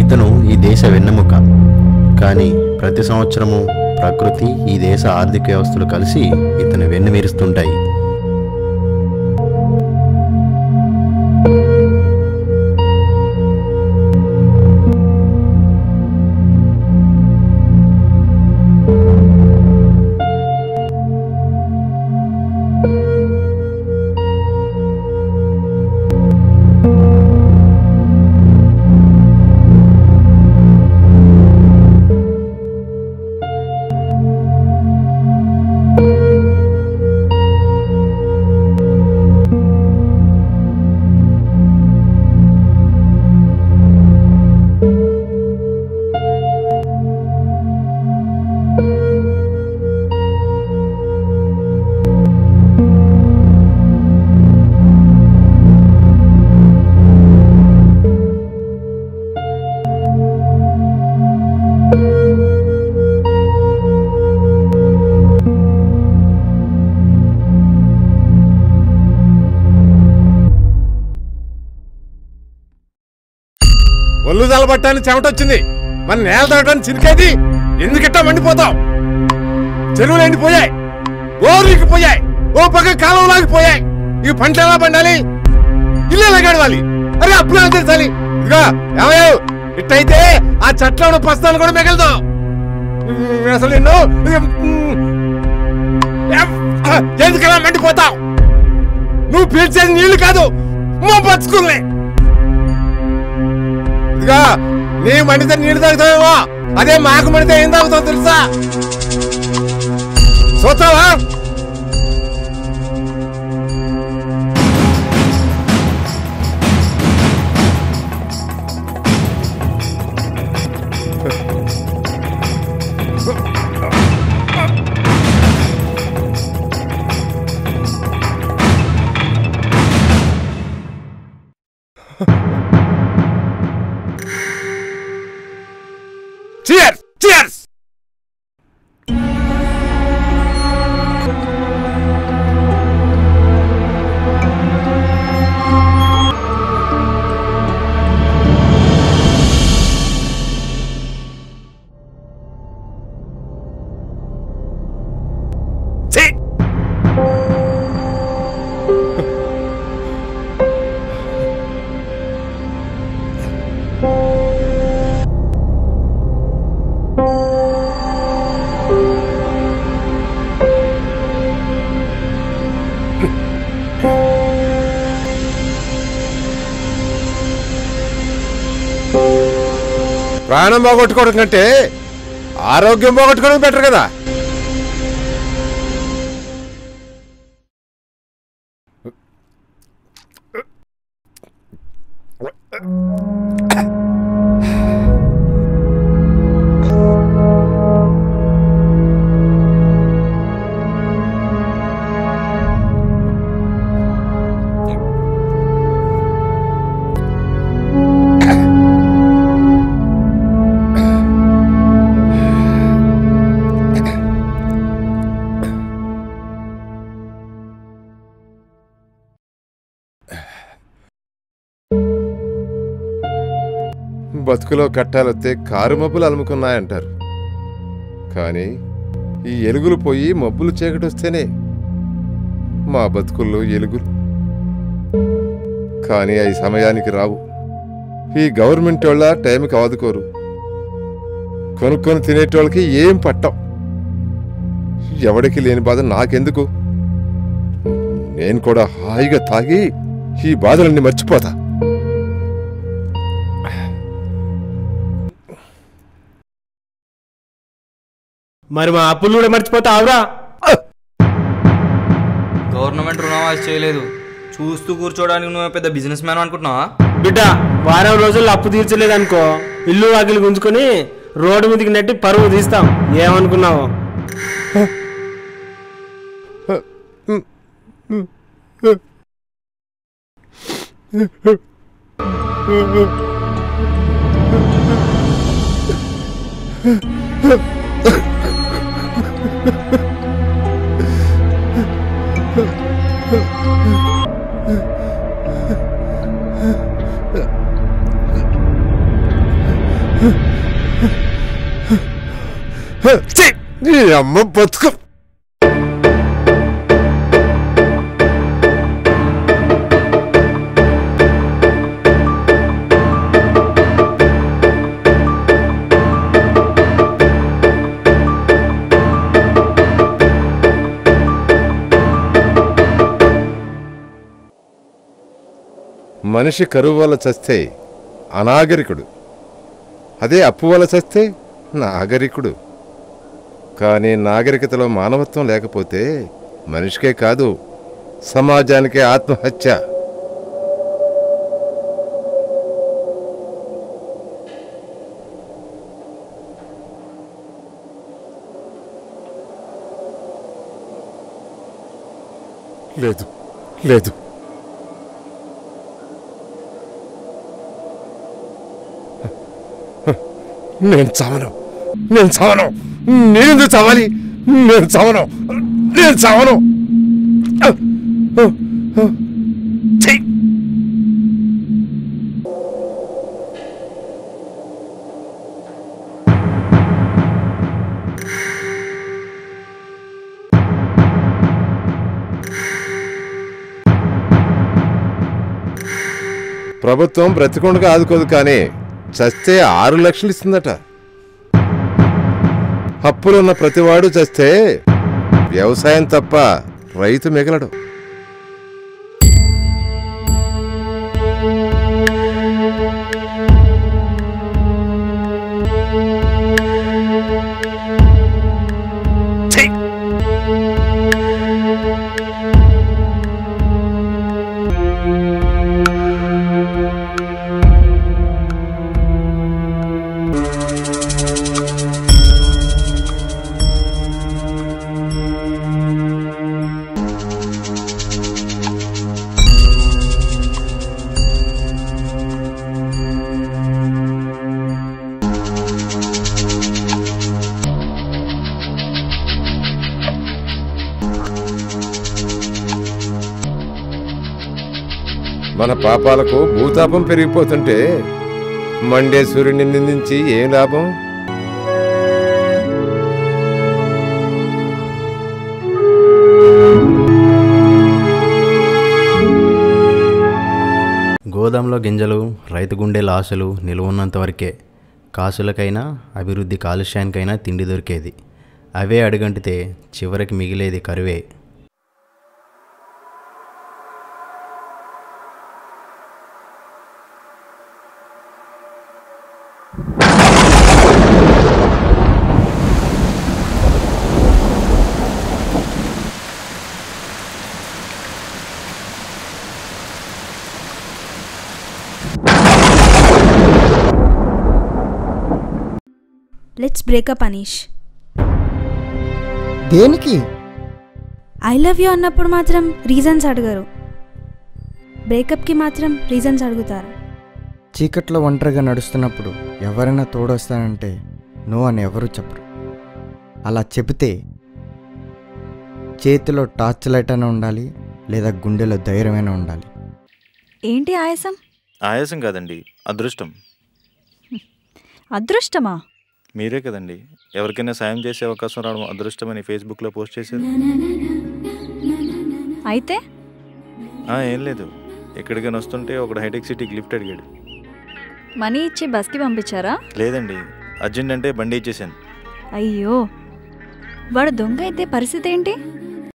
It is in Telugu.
ఇతను ఈ దేశ వెన్నెముక కానీ ప్రతి సంవత్సరము ప్రకృతి ఈ దేశ ఆర్థిక వ్యవస్థలు కలిసి ఇతను వెన్నుమీరుస్తుంటాయి ఒళ్ళు తలబట్టానికి చెమట వచ్చింది మన నేల తగ్గడానికి చినికేది ఎందుకిట్టా మండిపోతావు చెరువులు ఎండిపోయాయి ఓరికి పోయాయి ఓ పక్క కాలువలాగి పోయాయి ఈ పంట ఎలా పండాలి ఇల్లు ఎలా గడవాలి అరే అప్పులు ఎలా తీర్చాలి ఇదిగా ఏమయ్యావు ఇట్టయితే ఆ చెట్లో ఉన్న పస్తాను కూడా మిగలదు ఉమ్, అసలు నిన్ను ఉమ్, ఎం- ఆ, ఎందుకలా మండిపోతావు నువ్వు పీల్చేది నీళ్లు కాదు మా బతుకుల్ని ఇదిగా నీ మండితే నీళ్ళు తాగుతావేమో అదే మాకు మండితే ఏం తాగుతావు తెలుసా చూస్తావా Cheers! Cheers! ఛీ! ప్రాణం పోగొట్టుకోవడం కంటే ఆరోగ్యం పోగొట్టుకోవడం బెటర్ కదా బతుకులో కట్టాలొస్తే కారు మబ్బులు అలుముకున్నాయంటారు కానీ ఈ ఎలుగులు పోయి మబ్బులు చీకటొస్తేనే మా బతుకుల్లో ఎలుగులు కానీ అవి సమయానికి రావు ఈ గవర్నమెంట్ వాళ్ళ టైంకి ఆదుకోరు కొనుక్కొని తినేటోళ్ళకి ఏం పట్టం ఎవడికి లేని బాధ నాకెందుకు నేను కూడా హాయిగా తాగి ఈ బాధలన్నీ మర్చిపోతా మరి మా అప్పులు కూడా మర్చిపోతావురా గవర్నమెంట్ రుణమాఫీ చేయలేదు చూస్తూ కూర్చోడానికి నువ్వు పెద్ద బిజినెస్ మ్యాన్ అనుకుంటున్నావా బిడ్డ వారం రోజుల్లో అప్పు తీర్చలేదనుకో ఇల్లు వాకిలి గుంజుకొని రోడ్డు మీదకి నెట్టి పరువు తీస్తాం ఏమనుకున్నావు ఛీ! నీ అమ్మ బతుకు మనిషి కరువు వల్ల చస్తే అనాగరికుడు అదే అప్పు వల్ల చస్తే నాగరికుడు కానీ నాగరికతలో మానవత్వం లేకపోతే మనిషికే కాదు సమాజానికే ఆత్మహత్య లేదు లేదు నేను చావను నేను చావను నేనెందుకు చావాలి నేను చావను నేను చావను ఛీ! ప్రభుత్వం బ్రతికొండగా ఆదుకోదు కానీ చస్తే ఆరు లక్షలు ఇస్తుందట అప్పులున్న ప్రతివాడు చస్తే వ్యవసాయం తప్ప రైతు మిగలడు ఛీ! మన పాపాలకు భూతాపం పెరిగిపోతుంటే మండే సూర్యుని నిందించి ఏం లాభం గోదాంలో గింజలు రైతు గుండెల ఆశలు నిలువున్నంత వరకే కాసులకైనా అభివృద్ధి కాలుష్యానికైనా తిండి దొరికేది అవే అడుగంటితే చివరికి మిగిలేది కరువే లెట్స్ బ్రేకప్ అనీష్ దేనికి ఐ లవ్ యూ అన్నప్పుడు మాత్రం రీజన్స్ అడగరు బ్రేకప్కి మాత్రం రీజన్స్ అడుగుతారు చీకట్లో ఒంటరిగా నడుస్తున్నప్పుడు ఎవరైనా తోడొస్తానంటే నో అని ఎవరు చెప్పరు అలా చెబితే చేతిలో టార్చ్ లైట్ అయినా ఉండాలి లేదా గుండెలో ధైర్యమైనా ఉండాలి ఏంటి ఆయాసం ఆయాసం కాదండి అదృష్టం అదృష్టమా మీరే కదండి ఎవరికైనా సాయం చేసే అవకాశం రావడం అదృష్టమని ఫేస్బుక్లో పోస్ట్ చేశారు అయితే ఆ, ఏం లేదు ఎక్కడికైనా వస్తుంటే ఒకడు హైటెక్ సిటీకి లిఫ్ట్ అడిగాడు మనీ ఇచ్చి బస్కి పంపించారా లేదండి అర్జెంట్ అంటే బండి ఇచ్చేసాను అయ్యో వాడు దొంగ అయితే పరిస్థితి ఏంటి